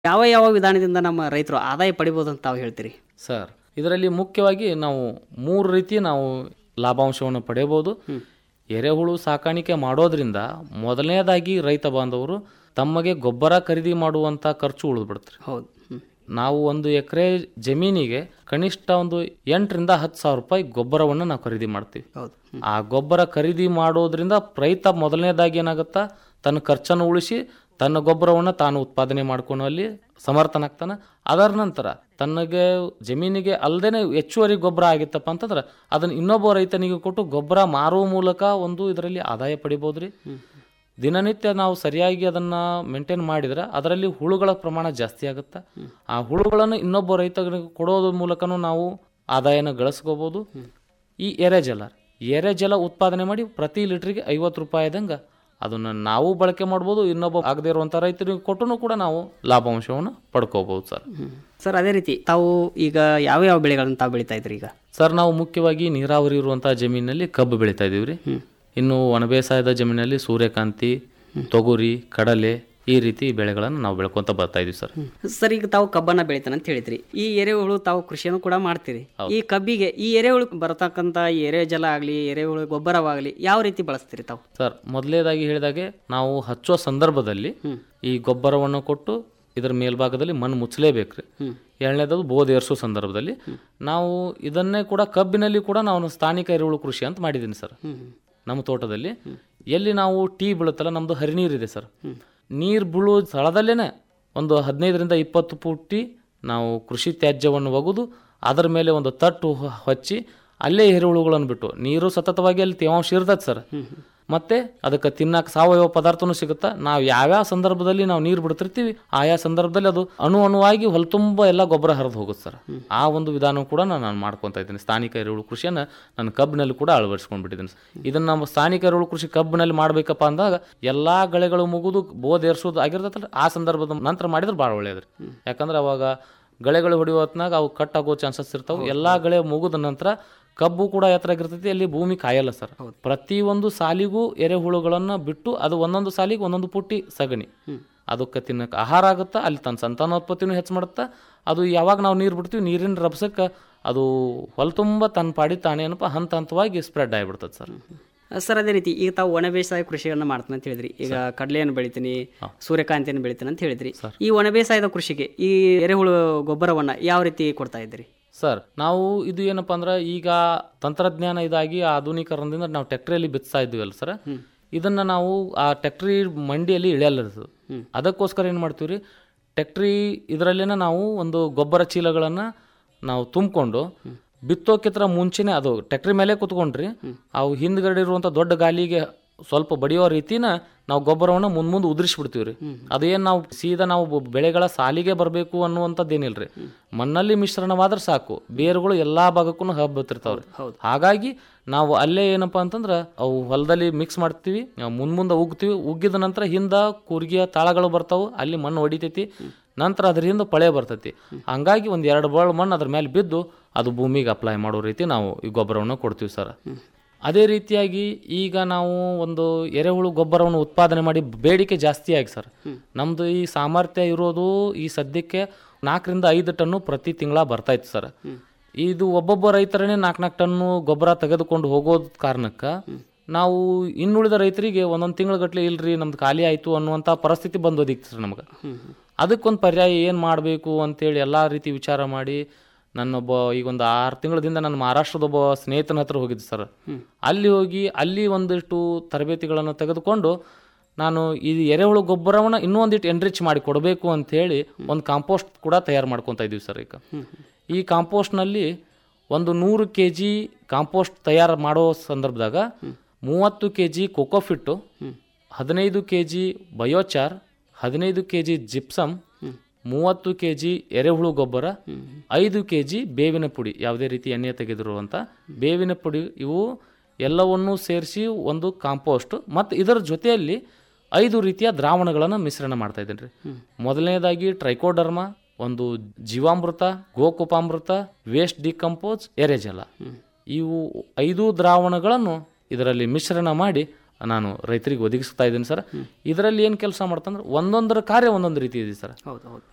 ಯಾವ ಯಾವ ವಿಧಾನದಿಂದ ನಮ್ಮ ರೈತರು ಆದಾಯ ಪಡಿಬೋದು ಅಂತ ತಾವು ಹೇಳ್ತೀರಿ ಸರ್ ಇದರಲ್ಲಿ ಮುಖ್ಯವಾಗಿ ನಾವು ಮೂರು ರೀತಿ ನಾವು ಲಾಭಾಂಶವನ್ನು ಪಡೆಯಬಹುದು ಎರೆಹುಳು ಸಾಕಾಣಿಕೆ ಮಾಡೋದ್ರಿಂದ ಮೊದಲನೇದಾಗಿ ರೈತ ಬಾಂಧವರು ತಮಗೆ ಗೊಬ್ಬರ ಖರೀದಿ ಮಾಡುವಂಥ ಖರ್ಚು ಉಳಿದ್ಬಿಡ್ತಾರೆ ಹೌದು ಹ್ಮ್. ನಾವು ಒಂದು ಎಕರೆ ಜಮೀನಿಗೆ ಕನಿಷ್ಠ ಒಂದು ಎಂಟರಿಂದ ಹತ್ತು ಸಾವಿರ ರೂಪಾಯಿ ಗೊಬ್ಬರವನ್ನು ನಾವು ಖರೀದಿ ಮಾಡ್ತೀವಿ ಹೌದು ಹ್ಮ್. ಆ ಗೊಬ್ಬರ ಖರೀದಿ ಮಾಡೋದ್ರಿಂದ ರೈತ ಮೊದಲನೇದಾಗಿ ಏನಾಗುತ್ತಾ ತನ್ನ ಖರ್ಚನ್ನು ಉಳಿಸಿ ತನ್ನ ಗೊಬ್ಬರವನ್ನು ತಾನು ಉತ್ಪಾದನೆ ಮಾಡ್ಕೊಳ್ಳುವಲ್ಲಿ ಸಮರ್ಥನಾಗ್ತಾನೆ ಅದರ ನಂತರ ತನಗೆ ಜಮೀನಿಗೆ ಅಲ್ಲದೆ ಹೆಚ್ಚುವರಿ ಗೊಬ್ಬರ ಆಗಿತ್ತಪ್ಪ ಅಂತಂದ್ರೆ ಅದನ್ನು ಇನ್ನೊಬ್ಬ ರೈತನಿಗೆ ಕೊಟ್ಟು ಗೊಬ್ಬರ ಮಾರುವ ಮೂಲಕ ಒಂದು ಇದರಲ್ಲಿ ಆದಾಯ ಪಡಿಬೋದ್ರಿ ದಿನನಿತ್ಯ ನಾವು ಸರಿಯಾಗಿ ಅದನ್ನ ಮೇಂಟೈನ್ ಮಾಡಿದ್ರೆ ಅದರಲ್ಲಿ ಹುಳುಗಳ ಪ್ರಮಾಣ ಜಾಸ್ತಿ ಆಗುತ್ತೆ ಆ ಹುಳುಗಳನ್ನು ಇನ್ನೊಬ್ಬ ರೈತನಿಗೆ ಕೊಡೋದ್ರ ಮೂಲಕನೂ ನಾವು ಆದಾಯನ ಗಳಿಸ್ಕೋಬಹುದು ಈ ಎರೆಜಲ ಎರೆಜಲ ಉತ್ಪಾದನೆ ಮಾಡಿ ಪ್ರತಿ ಲೀಟ್ರಿಗೆ ಐವತ್ತು ರೂಪಾಯಿದಂಗೆ ಅದನ್ನ ನಾವು ಬಳಕೆ ಮಾಡ್ಬೋದು ಇನ್ನೊಬ್ಬ ಆಗದೇ ಇರುವಂಥ ರೈತರಿಗೆ ಕೊಟ್ಟು ಕೂಡ ನಾವು ಲಾಭಾಂಶವನ್ನು ಪಡ್ಕೋಬಹುದು ಸರ್ ಹ್ಮ್. ಸರ್ ಅದೇ ರೀತಿ ತಾವು ಈಗ ಯಾವ ಯಾವ ಬೆಳೆಗಳನ್ನು ತಾವು ಬೆಳೀತಾ ಇದ್ರಿ ಈಗ ಸರ್ ನಾವು ಮುಖ್ಯವಾಗಿ ನೀರಾವರಿ ಇರುವಂತಹ ಜಮೀನಿನಲ್ಲಿ ಕಬ್ಬು ಬೆಳೀತಾ ಇದೀವ್ರಿ ಇನ್ನು ಒಣ ಬೇಸಾಯದ ಜಮೀನಲ್ಲಿ ಸೂರ್ಯಕಾಂತಿ ತೊಗರಿ ಕಡಲೆ ಈ ರೀತಿ ಬೆಳೆಗಳನ್ನು ನಾವು ಬೆಳ್ಕೊಂತ ಬರ್ತಾ ಇದೀವಿ ಸರ್ ಸರ್ ಈಗ ತಾವು ಕಬ್ಬನ್ನ ಬೆಳಿತಾನೆ ಅಂತ ಹೇಳಿದ್ರಿ ಈ ಎರೆಹುಳು ತಾವು ಕೃಷಿಯನ್ನು ಕೂಡ ಮಾಡ್ತೀರಿ ಈ ಕಬ್ಬಿಗೆ ಈ ಎರೆಹುಳು ಬರತಕ್ಕಂತ ಈ ಎರೆ ಜಲ ಆಗಲಿ ಎರೆಹುಳು ಗೊಬ್ಬರವಾಗಲಿ ಯಾವ ರೀತಿ ಬಳಸ್ತೀರಿ ತಾವು ಸರ್ ಮೊದಲೇದಾಗಿ ಹೇಳಿದಾಗೆ ನಾವು ಹಚ್ಚುವ ಸಂದರ್ಭದಲ್ಲಿ ಈ ಗೊಬ್ಬರವನ್ನು ಕೊಟ್ಟು ಇದರ ಮೇಲ್ಭಾಗದಲ್ಲಿ ಮಣ್ಣು ಮುಚ್ಚಲೇಬೇಕ್ರಿ ಎರಡನೇದು ಬೋಧ್ ಏರಿಸೋ ಸಂದರ್ಭದಲ್ಲಿ ನಾವು ಇದನ್ನೇ ಕೂಡ ಕಬ್ಬಿನಲ್ಲಿ ಕೂಡ ನಾವು ಸ್ಥಾನಿಕ ಎರೆಹುಳು ಕೃಷಿ ಅಂತ ಮಾಡಿದ್ದೀನಿ ಸರ್ ನಮ್ಮ ತೋಟದಲ್ಲಿ ಎಲ್ಲಿ ನಾವು ಟೀ ಬೀಳುತ್ತಲ್ಲ ನಮ್ಮದು ಹರಿನೀರು ಇದೆ ಸರ್ ನೀರು ಬೀಳುವ ಸ್ಥಳದಲ್ಲೇ ಒಂದು ಹದಿನೈದರಿಂದ ಇಪ್ಪತ್ತು ಫುಟ್ಟಿ ನಾವು ಕೃಷಿ ತ್ಯಾಜ್ಯವನ್ನು ಒಗೆದು ಅದರ ಮೇಲೆ ಒಂದು ತಟ್ಟು ಹ- ಹಚ್ಚಿ ಅಲ್ಲೇ ಎರೆಹುಳುಗಳನ್ನು ಬಿಟ್ಟು ನೀರು ಸತತವಾಗಿ ಅಲ್ಲಿ ತೇವಾಂಶ ಇರ್ತದೆ ಸರ್ ಮತ್ತೆ ಅದಕ್ಕೆ ತಿನ್ನಕ್ಕೆ ಸಾವಯವ ಪದಾರ್ಥನೂ ಸಿಗುತ್ತಾ ನಾವು ಯಾವ್ಯಾವ ಸಂದರ್ಭದಲ್ಲಿ ನಾವು ನೀರು ಬಿಡ್ತಿರ್ತೀವಿ ಆಯಾ ಸಂದರ್ಭದಲ್ಲಿ ಅದು ಅಣು ಅಣುವಾಗಿ ಹೊಲ ತುಂಬ ಎಲ್ಲ ಗೊಬ್ಬರ ಹರಿದು ಹೋಗುತ್ತೆ ಸರ್ ಆ ಒಂದು ವಿಧಾನ ಕೂಡ ನಾನು ಮಾಡ್ಕೊತಾ ಇದ್ದೀನಿ ಸ್ಥಾನಿಕ ಎರೆಹುಳು ಕೃಷಿಯನ್ನು ನಾನು ಕಬ್ಬಿನಲ್ಲಿ ಕೂಡ ಅಳವಡಿಸ್ಕೊಂಡ್ಬಿಟ್ಟಿದ್ದೀನಿ ಇದನ್ನು ನಮ್ಮ ಸ್ಥಾನಿಕ ಎರೆಹುಳು ಕೃಷಿ ಕಬ್ಬಿನಲ್ಲಿ ಮಾಡಬೇಕಪ್ಪ ಅಂದಾಗ ಎಲ್ಲಾ ಗಳೆಗಳು ಮುಗಿದು ಬೋದ್ ಏರ್ಸೋದು ಆಗಿರ್ತಲ್ಲ ಆ ಸಂದರ್ಭದ ನಂತರ ಮಾಡಿದ್ರೆ ಭಾಳ ಒಳ್ಳೆಯದ್ರಿ ಯಾಕಂದ್ರೆ ಅವಾಗ ಗಳೆಗಳು ಹೊಡೆಯುವ ಹೊತ್ನಾಗ ಅವು ಕಟ್ ಆಗೋ ಚಾನ್ಸಸ್ ಇರ್ತಾವೆ ಎಲ್ಲಾ ಗಳೆ ಮುಗಿದ ನಂತರ ಕಬ್ಬು ಕೂಡ ಎತ್ತರಾಗಿರ್ತೈತಿ ಅಲ್ಲಿ ಭೂಮಿ ಕಾಯಲ್ಲ ಸರ್ ಪ್ರತಿಯೊಂದು ಸಾಲಿಗೂ ಎರೆಹುಳುಗಳನ್ನ ಬಿಟ್ಟು ಅದು ಒಂದೊಂದು ಸಾಲಿಗೆ ಒಂದೊಂದು ಪುಟ್ಟಿ ಸಗಣಿ ಅದಕ್ಕೆ ತಿನ್ನಕ್ಕೆ ಆಹಾರ ಆಗುತ್ತಾ ಅಲ್ಲಿ ತನ್ನ ಸಂತಾನೋತ್ಪತ್ತಿನೂ ಹೆಚ್ಚು ಮಾಡುತ್ತಾ ಅದು ಯಾವಾಗ ನಾವು ನೀರು ಬಿಡ್ತೀವಿ ನೀರಿನ ರಭಸಕ್ಕೆ ಅದು ಹೊಲ ತುಂಬ ತನ್ನ ಪಾಡಿ ತಾನೇ ಏನಪ್ಪ ಹಂತ ಹಂತವಾಗಿ ಸ್ಪ್ರೆಡ್ ಆಗಿಬಿಡ್ತದೆ ಸರ್ ಸರ್ ಅದೇ ರೀತಿ ಈಗ ತಾವು ಒಣ ಬೇಸಾಯ ಕೃಷಿಯನ್ನು ಮಾಡ್ತಾನೆ ಅಂತ ಹೇಳಿದ್ರಿ ಈಗ ಕಡಲೆಯನ್ನು ಬೆಳಿತೀನಿ ಸೂರ್ಯಕಾಂತಿಯನ್ನು ಬೆಳಿತೀನಿ ಅಂತ ಹೇಳಿದ್ರಿ ಈ ಒಣ ಬೇಸಾಯದ ಕೃಷಿಗೆ ಈ ಎರೆಹುಳು ಗೊಬ್ಬರವನ್ನ ಯಾವ ರೀತಿ ಕೊಡ್ತಾ ಇದ್ರಿ ಸರ್ ನಾವು ಇದು ಏನಪ್ಪಾ ಅಂದ್ರೆ ಈಗ ತಂತ್ರಜ್ಞಾನ ಇದಾಗಿ ಆಧುನೀಕರಣದಿಂದ ನಾವು ಟ್ಯಾಕ್ಟ್ರಿಯಲ್ಲಿ ಬಿತ್ತಿಸ್ತಾ ಇದ್ದೀವಲ್ಲ ಸರ್ ಇದನ್ನ ನಾವು ಆ ಟ್ಯಾಕ್ಟ್ರಿ ಮಂಡಿಯಲ್ಲಿ ಇಳಿಯಲ್ಲ ಅದು. ಅದಕ್ಕೋಸ್ಕರ ಏನು ಮಾಡ್ತೀವಿ ರೀ ಟ್ಯಾಕ್ಟ್ರಿ ಇದರಲ್ಲೇನ ನಾವು ಒಂದು ಗೊಬ್ಬರ ಚೀಲಗಳನ್ನು ನಾವು ತುಂಬಿಕೊಂಡು ಬಿತ್ತೋಕ್ಕಿಂತ ಮುಂಚೆನೆ ಅದು ಟ್ಯಾಕ್ಟ್ರಿ ಮೇಲೆ ಕುತ್ಕೊಂಡ್ರಿ ಅವು ಹಿಂದ್ಗಡೆ ಇರುವಂಥ ದೊಡ್ಡ ಗಾಲಿಗೆ ಸ್ವಲ್ಪ ಬಡಿಯೋ ರೀತಿನ ನಾವು ಗೊಬ್ಬರವನ್ನು ಮುಂದ್ ಮುಂದೆ ಉದುರಿಸ್ಬಿಡ್ತೀವಿ ರೀ ಅದೇನು ನಾವು ಸೀದಾ ನಾವು ಬ- ಬೆಳೆಗಳ ಸಾಲಿಗೆ ಬರಬೇಕು ಅನ್ನುವಂಥದ್ದೇನಿಲ್ರಿ ಮಣ್ಣಲ್ಲಿ ಮಿಶ್ರಣವಾದ್ರೆ ಸಾಕು ಬೇರುಗಳು ಎಲ್ಲಾ ಭಾಗಕ್ಕೂ ಹಬ್ಬತ್ತಿರ್ತಾವ್ರಿ ಹಾಗಾಗಿ ನಾವು ಅಲ್ಲೇ ಏನಪ್ಪಾ ಅಂತಂದ್ರೆ ಅವು ಹೊಲದಲ್ಲಿ ಮಿಕ್ಸ್ ಮಾಡ್ತೀವಿ ನಾವು ಮುಂದ್ ಮುಂದೆ ಉಗ್ತೀವಿ ಉಗ್ಗಿದ ನಂತರ ಹಿಂದ ಕೂರ್ಗಿಯ ತಾಳಗಳು ಬರ್ತಾವು ಅಲ್ಲಿ ಮಣ್ಣು ಹೊಡಿತೈತಿ ನಂತರ ಅದ್ರ ಹಿಂದೆ ಪಳೆ ಬರ್ತೈತಿ ಹಂಗಾಗಿ ಒಂದ್ ಎರಡು ಬಳ ಮಣ್ಣು ಅದ್ರ ಮೇಲೆ ಬಿದ್ದು ಅದು ಭೂಮಿಗೆ ಅಪ್ಲೈ ಮಾಡೋ ರೀತಿ ನಾವು ಈ ಗೊಬ್ಬರವನ್ನು ಕೊಡ್ತೀವಿ ಸರ್ ಅದೇ ರೀತಿಯಾಗಿ ಈಗ ನಾವು ಒಂದು ಎರೆಹುಳು ಗೊಬ್ಬರವನ್ನು ಉತ್ಪಾದನೆ ಮಾಡಿ ಬೇಡಿಕೆ ಜಾಸ್ತಿ ಆಗಿ ಸರ್ ನಮ್ದು ಈ ಸಾಮರ್ಥ್ಯ ಇರೋದು ಈ ಸದ್ಯಕ್ಕೆ ನಾಲ್ಕರಿಂದ ಐದು ಟನ್ನು ಪ್ರತಿ ತಿಂಗಳ ಬರ್ತಾ ಇತ್ತು ಸರ್ ಇದು ಒಬ್ಬೊಬ್ಬ ರೈತರನ್ನೇ ನಾಲ್ಕು ನಾಲ್ಕು ಟನ್ನು ಗೊಬ್ಬರ ತೆಗೆದುಕೊಂಡು ಹೋಗೋದ್ ಕಾರಣಕ್ಕೆ ನಾವು ಇನ್ನುಳಿದ ರೈತರಿಗೆ ಒಂದೊಂದು ತಿಂಗಳ ಗಟ್ಲೆ ಇಲ್ರಿ ನಮ್ದು ಖಾಲಿ ಆಯ್ತು ಅನ್ನುವಂಥ ಪರಿಸ್ಥಿತಿ ಬಂದೋದಿತ್ತು ಸರ್ ನಮ್ಗೆ ಅದಕ್ಕೊಂದು ಪರ್ಯಾಯ ಏನು ಮಾಡಬೇಕು ಅಂತೇಳಿ ಎಲ್ಲ ರೀತಿ ವಿಚಾರ ಮಾಡಿ ನನ್ನೊಬ್ಬ ಈಗ ಒಂದು ಆರು ತಿಂಗಳದಿಂದ ನಾನು ಮಹಾರಾಷ್ಟ್ರದ ಒಬ್ಬ ಸ್ನೇಹಿತನ ಹತ್ರ ಹೋಗಿದ್ದೆ ಸರ್ ಅಲ್ಲಿ ಹೋಗಿ ಅಲ್ಲಿ ಒಂದಿಷ್ಟು ತರಬೇತಿಗಳನ್ನು ತೆಗೆದುಕೊಂಡು ನಾನು ಈ ಎರೆಹುಳು ಗೊಬ್ಬರವನ್ನು ಇನ್ನೂ ಒಂದಿಟ್ಟು ಎನ್ರಿಚ್ ಮಾಡಿ ಕೊಡಬೇಕು ಅಂತೇಳಿ ಒಂದು ಕಾಂಪೋಸ್ಟ್ ಕೂಡ ತಯಾರು ಮಾಡ್ಕೊತಾ ಇದೀವಿ ಸರ್ ಈಗ ಈ ಕಾಂಪೋಸ್ಟ್ನಲ್ಲಿ ಒಂದು ನೂರು ಕೆ ಜಿ ಕಾಂಪೋಸ್ಟ್ ತಯಾರು ಮಾಡೋ ಸಂದರ್ಭದಾಗ ಮೂವತ್ತು ಕೆ ಜಿ ಕೊಕೋಫಿಟ್ಟು ಹದಿನೈದು ಕೆ ಜಿ ಬಯೋಚಾರ್ ಹದಿನೈದು ಕೆ ಜಿ ಜಿಪ್ಸಮ್ ಮೂವತ್ತು ಕೆ ಜಿ ಎರೆಹುಳು ಗೊಬ್ಬರ ಐದು ಕೆ ಜಿ ಬೇವಿನ ಪುಡಿ ಯಾವುದೇ ರೀತಿ ಎಣ್ಣೆ ತೆಗೆದಿರುವಂಥ ಬೇವಿನ ಪುಡಿ ಇವು ಎಲ್ಲವನ್ನೂ ಸೇರಿಸಿ ಒಂದು ಕಾಂಪೋಸ್ಟ್ ಮತ್ತು ಇದರ ಜೊತೆಯಲ್ಲಿ ಐದು ರೀತಿಯ ದ್ರಾವಣಗಳನ್ನು ಮಿಶ್ರಣ ಮಾಡ್ತಾ ಇದ್ದೀನಿ ರೀ ಮೊದಲನೇದಾಗಿ ಟ್ರೈಕೋಡರ್ಮಾ ಒಂದು ಜೀವಾಮೃತ ಗೋಕುಪಾಮೃತ ವೇಸ್ಟ್ ಡಿಕಂಪೋಸ್ ಎರೆಜಲ ಇವು ಐದು ದ್ರಾವಣಗಳನ್ನು ಇದರಲ್ಲಿ ಮಿಶ್ರಣ ಮಾಡಿ ನಾನು ರೈತರಿಗೆ ಒದಗಿಸ್ತಾ ಇದ್ದೀನಿ ಸರ್ ಇದರಲ್ಲಿ ಏನು ಕೆಲಸ ಮಾಡ್ತಂದ್ರೆ ಒಂದೊಂದರ ಕಾರ್ಯ ಒಂದೊಂದು ರೀತಿ ಇದೆ ಸರ್ ಹೌದು ಹೌದು